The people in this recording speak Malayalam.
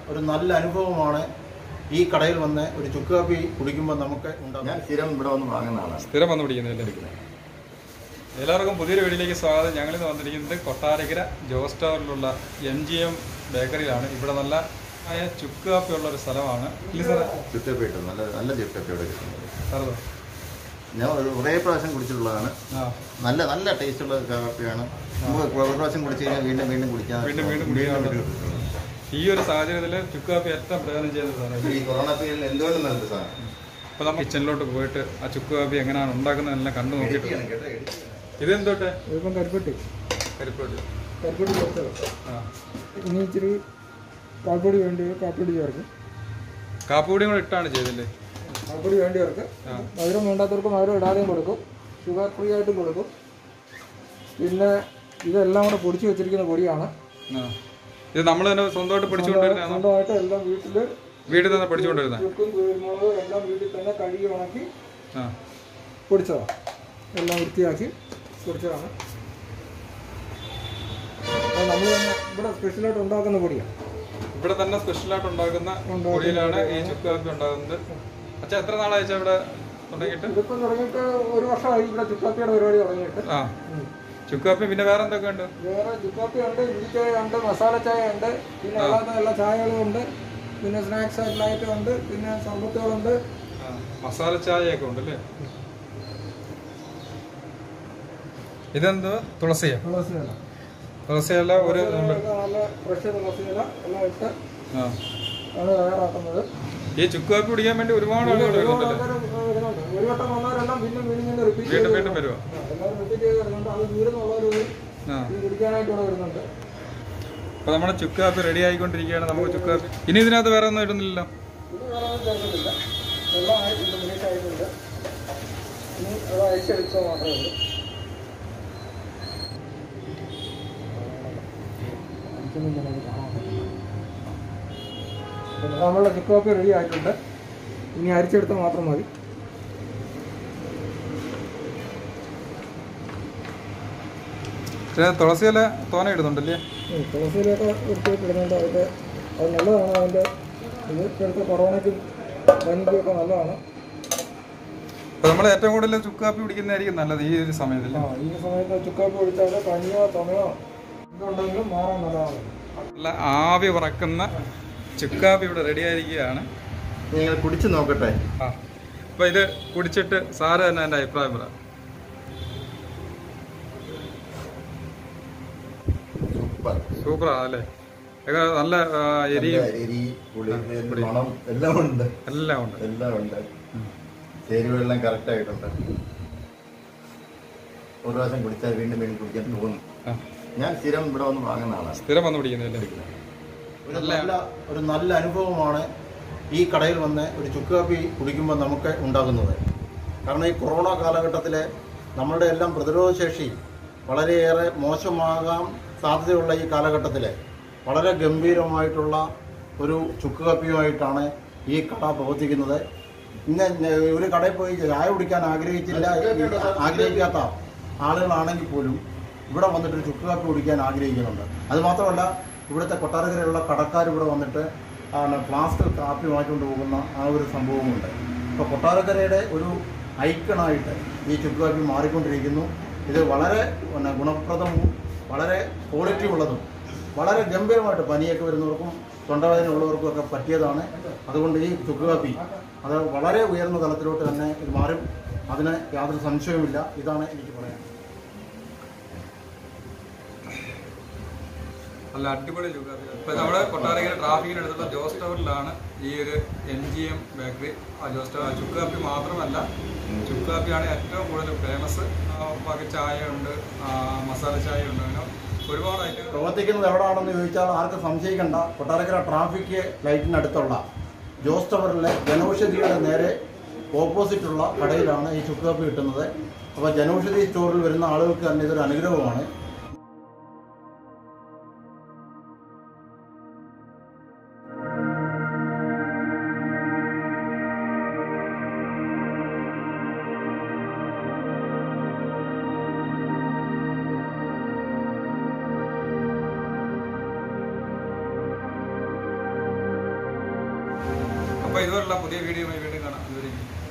ഒരു നല്ല അനുഭവമാണ് ഈ കടയിൽ വന്ന് ഒരു ചുക്ക് കാപ്പി കുടിക്കുമ്പോൾ നമുക്ക് ഉണ്ടാകും ഞാൻ സ്ഥിരം ഇവിടെ വന്ന് വാങ്ങുന്ന ആളാണ് സ്ഥിരം വന്ന് പിടിക്കുന്നില്ല എല്ലാവർക്കും പുതിയൊരു വീഡിയോയിലേക്ക് സ്വാഗതം ഞങ്ങളിന്ന് വന്നിരിക്കുന്നത് കൊട്ടാരക്കര ജോസ് ടവറിലുള്ള എം ജി എം ബേക്കറിയിലാണ് ഇവിടെ നല്ല ആയ ചുക്ക് കാപ്പിയുള്ള ഒരു സ്ഥലമാണ് ഇല്ല സാറേ ചുറ്റപ്പി കിട്ടും നല്ല നല്ല ചുറ്റപ്പി ഇവിടെ കിട്ടുന്നത് സാറേ ഞാൻ ഒരു കുറേ പ്രാവശ്യം കുടിച്ചിട്ടുള്ളതാണ് ആ നല്ല നല്ല ടേസ്റ്റുള്ള കാപ്പിയാണ് നമുക്ക് ഒരു പ്രാവശ്യം കുടിച്ച് കഴിഞ്ഞാൽ വീണ്ടും വീണ്ടും കുടിക്കാൻ വീണ്ടും വീണ്ടും കുടിക്കാനുള്ളത്. ഈ ഒരു സാഹചര്യത്തിൽ ചുക്ക് കാപ്പി ഏറ്റവും പ്രയോജനം ചെയ്യുന്നത് സാറേ ഈ കൊറോണ പീരീഡിൽ എന്തുകൊണ്ടും നല്ലത് സാധനം അപ്പോൾ നമ്മൾ കിച്ചണിലോട്ട് പോയിട്ട് ആ ചുക്ക് കാപ്പി എങ്ങനെയാണ് ഉണ്ടാക്കുന്നതെല്ലാം കണ്ടു നോക്കിയിട്ട് എഡിറ്റ് കേട്ടോ എഡിറ്റ് ഇതെന്തോട്ടെ ഇതിപ്പം കരിപ്പെട്ടി കരിപ്പൊടി കരിപ്പെട്ടി ചേർത്തത് ആ ഇനി ഇച്ചിരി കാൽപ്പൊടി വേണ്ടി കാപ്പിപ്പൊടി ചേർക്കും കാപ്പുപൊടിയും കൂടെ ഇട്ടാണ് ചെയ്തല്ലേ കാൽപ്പൊടി വേണ്ടിയവർക്ക് മധുരം വേണ്ടാത്തവർക്ക് മധുരം ഇടാതെയും കൊടുക്കും ഷുഗർ ഫ്രീ ആയിട്ടും കൊടുക്കും പിന്നെ ഇതെല്ലാം കൂടെ പൊടിച്ച് വെച്ചിരിക്കുന്ന പൊടിയാണ് ആ ഇത് നമ്മൾ തന്നെ സ്വന്തമായിട്ട് പഠിച്ചുകൊണ്ടിരുന്നതാണ് സ്വന്തമായിട്ട് എല്ലാം വീട്ടിൽ വീട്ടിൽ തന്നെ പഠിച്ചുകൊണ്ടിരുന്നത് ചുക്കും കുരുമുളകും എല്ലാം വീട്ടിൽ തന്നെ കഴുകി ഉണക്കി ആ പൊടിച്ചതാണ് എല്ലാം വൃത്തിയാക്കി പൊടിച്ചതാണ് അത് നമ്മൾ തന്നെ ഇവിടെ സ്പെഷ്യലായിട്ട് ഉണ്ടാക്കുന്ന പൊടിയാണ് ഇവിടെ തന്നെ സ്പെഷ്യലായിട്ട് ഉണ്ടാക്കുന്ന പൊടിയിലാണ് ഈ ചുക്ക് കാപ്പി ഉണ്ടാകുന്നത് അച്ഛാ എത്ര നാളായി അച്ഛാ ഇവിടെ തുടങ്ങിയിട്ട് ഇതിപ്പം തുടങ്ങിയിട്ട് ഒരു വർഷമായി ഇവിടെ ചുക്കാപ്പിയുടെ പരിപാടി തുടങ്ങിയിട്ട് ആ ചുക്ക് കാപ്പി പിന്നെ വേറെ എന്തൊക്കെ ഉണ്ട് വേറെ ചുക്കാപ്പി ഉണ്ട് ഇടിച്ചായ ഉണ്ട് മസാല ചായ ഉണ്ട് പിന്നെ അല്ലാത്ത എല്ലാ ചായകളും ഉണ്ട് പിന്നെ സ്നാക്സ് ആയിട്ടുള്ള ഉണ്ട് പിന്നെ സർബത്തുകളുണ്ട് ആ, മസാല ചായയൊക്കെ ഉണ്ടല്ലേ ഇതെന്ത് തുളസിയ തുളസിയില തുളസിയല്ല ഒരു ഉണ്ട്. നല്ല ഫ്രഷ് തുളസിയില എല്ലാം ഇട്ട് ആ ആണ് തയ്യാറാക്കുന്നത് ഈ ചുക്ക് കാപ്പി കുടിക്കാൻ വേണ്ടി ഒരുപാട് ആളുകൾ വരുന്നുണ്ടല്ലേ ആൾക്കാര് വരുന്നുണ്ട് ഒരു വട്ടം വന്നവരെല്ലാം വീണ്ടും വീണ്ടും വീണ്ടും റിപ്പീറ്റ് വീണ്ടും വീണ്ടും വരുവാ എല്ലാവരും റിപ്പീറ്റ് ചെയ്ത് വരുന്നുണ്ട് അത് ദൂരെന്നുള്ളവർ ആ ഇത് കുടിക്കാനായിട്ട് ഇവിടെ വരുന്നുണ്ട് അപ്പൊ നമ്മുടെ ചുക്ക് കാപ്പി റെഡി ആയിക്കൊണ്ടിരിക്കുകയാണ് നമുക്ക് ചുക്ക് കാപ്പി ഇനി ഇതിനകത്ത് വേറെ ഒന്നും ഇടുന്നില്ലല്ലോ ഇത് വേറെ ഒന്നും ചേർക്കുന്നില്ല എല്ലാം ആയിട്ടുണ്ട് മിനിറ്റ് ആയിട്ടുണ്ട് ഇനി അത് അയച്ചെടുക്കുക മാത്രമേ ഉള്ളൂ പിന്നെ നമ്മളുടെ ചുക്ക് കാപ്പി റെഡി ആയിട്ടുണ്ട് ഇനി അരിച്ചെടുത്താൽ മാത്രം മതി പക്ഷേ തുളസിയില തോനെ ഇടുന്നുണ്ടല്ലേ ഉം, തുളസിയിലൊക്കെ വൃത്തിയായിട്ട് ഇടുന്നുണ്ട് അതിൻ്റെ അത് നല്ലതാണ് അതിൻ്റെ ഇത് ഇപ്പോഴത്തെ കൊറോണയ്ക്കും പനിക്കും ഒക്കെ നല്ലതാണ് അപ്പൊ നമ്മൾ ഏറ്റവും കൂടുതൽ ചുക്ക് കാപ്പി കുടിക്കുന്നതായിരിക്കും നല്ലത് ഈ ഒരു സമയത്തിൽ ആ ഈ സമയത്ത് ചുക്കാപ്പി ഒഴിച്ചാൽ പനിയോ ചുമയോ എന്തുണ്ടെങ്കിലും മാറാൻ നല്ലതാണ് നല്ല ആവി പറക്കുന്ന ചുക്ക് കാപ്പി ഇവിടെ റെഡി ആയിരിക്കുകയാണ് നിങ്ങൾ കുടിച്ച് നോക്കട്ടെ ആ അപ്പൊ ഇത് കുടിച്ചിട്ട് സാറ് തന്നെ എൻ്റെ അഭിപ്രായം പറ സൂപ്പർ സൂപ്പറാണ് അല്ലേ ഒക്കെ നല്ല ആ, എരിയും എരി പുളി മണം എല്ലാം ഉണ്ട് എല്ലാം ഉണ്ട് എല്ലാം ഉണ്ട് ചേരുവെല്ലാം കറക്റ്റ് ആയിട്ടുണ്ട് ഒരു പ്രാവശ്യം കുടിച്ചാൽ വീണ്ടും വീണ്ടും കുടിക്കാൻ തോന്നും ആ ഞാൻ സ്ഥിരം ഇവിടെ വന്ന് വാങ്ങുന്ന ആളാണ് സ്ഥിരം വന്ന് പിടിക്കുന്നില്ലേ ഒരു നല്ല ഒരു നല്ല അനുഭവമാണ് ഈ കടയിൽ വന്ന് ഒരു ചുക്ക് കാപ്പി കുടിക്കുമ്പോൾ നമുക്ക് ഉണ്ടാകുന്നത് കാരണം ഈ കൊറോണ കാലഘട്ടത്തിൽ നമ്മളുടെ എല്ലാം പ്രതിരോധശേഷി വളരെയേറെ മോശമാകാൻ സാധ്യതയുള്ള ഈ കാലഘട്ടത്തിൽ വളരെ ഗംഭീരമായിട്ടുള്ള ഒരു ചുക്ക് കാപ്പിയുമായിട്ടാണ് ഈ കട പ്രവർത്തിക്കുന്നത് ഇന്ന് ഞ- ഒരു കടയിൽ പോയി ചായ കുടിക്കാൻ ആഗ്രഹിച്ചില്ല ആഗ്രഹിക്കാത്ത ആളുകളാണെങ്കിൽ പോലും ഇവിടെ വന്നിട്ട് ഒരു ചുക്ക് കാപ്പി കുടിക്കാൻ ആഗ്രഹിക്കുന്നുണ്ട് അത് മാത്രമല്ല ഇവിടുത്തെ കൊട്ടാരക്കരയുള്ള കടക്കാർ ഇവിടെ വന്നിട്ട് ആണ് ഫ്ലാസ്ക് കാപ്പി വാങ്ങിക്കൊണ്ട് പോകുന്ന ആ ഒരു സംഭവമുണ്ട് അപ്പോൾ കൊട്ടാരക്കരയുടെ ഒരു ഐക്കണായിട്ട് ഈ ചുക്ക് കാപ്പി മാറിക്കൊണ്ടിരിക്കുന്നു ഇത് വളരെ പിന്നെ ഗുണപ്രദവും വളരെ ക്വാളിറ്റി ഉള്ളതും വളരെ ഗംഭീരമായിട്ട് പനിയൊക്കെ വരുന്നവർക്കും തൊണ്ടവേദന ഉള്ളവർക്കും ഒക്കെ പറ്റിയതാണ് അതുകൊണ്ട് ഈ ചുക്ക് കാപ്പി അത് വളരെ ഉയർന്ന തലത്തിലോട്ട് തന്നെ ഇത് മാറും അതിന് യാതൊരു സംശയവുമില്ല ഇതാണ് എനിക്ക് പറയാൻ നല്ല അടിപൊളി ചുക്ക് കാപ്പി ഇപ്പൊ നമ്മുടെ കൊട്ടാരക്കര ട്രാഫിക്കിന് അടുത്തുള്ള ജോസ് ടവറിലാണ് ഈ ഒരു എം ജി എം ബേക്കറി ആ ജോസ് ടവർ ചുക്ക് കാപ്പി മാത്രമല്ല ചുക്ക് കാപ്പിയാണ് ഏറ്റവും കൂടുതൽ ഫേമസ് ബാക്കി ചായ ഉണ്ട് ആ, മസാല ചായ ഉണ്ട് അങ്ങനെ ഒരുപാട് ഐറ്റം പ്രവർത്തിക്കുന്നത് എവിടെയാണെന്ന് ചോദിച്ചാൽ ആർക്കും സംശയിക്കണ്ട കൊട്ടാരക്കര ട്രാഫിക് ലൈറ്റിനടുത്തുള്ള ജോസ് ടവറിലെ ജനൌഷധിയുടെ നേരെ ഓപ്പോസിറ്റുള്ള കടയിലാണ് ഈ ചുക്ക് കാപ്പി കിട്ടുന്നത് അപ്പോൾ ജനൌഷധി സ്റ്റോറിൽ വരുന്ന ആളുകൾക്ക് തന്നെ ഇതൊരു അനുഗ്രഹമാണ് അപ്പോൾ ഇതുപോലുള്ള പുതിയ വീഡിയോയുമായി വീണ്ടും കാണാം ഇതുവരെയും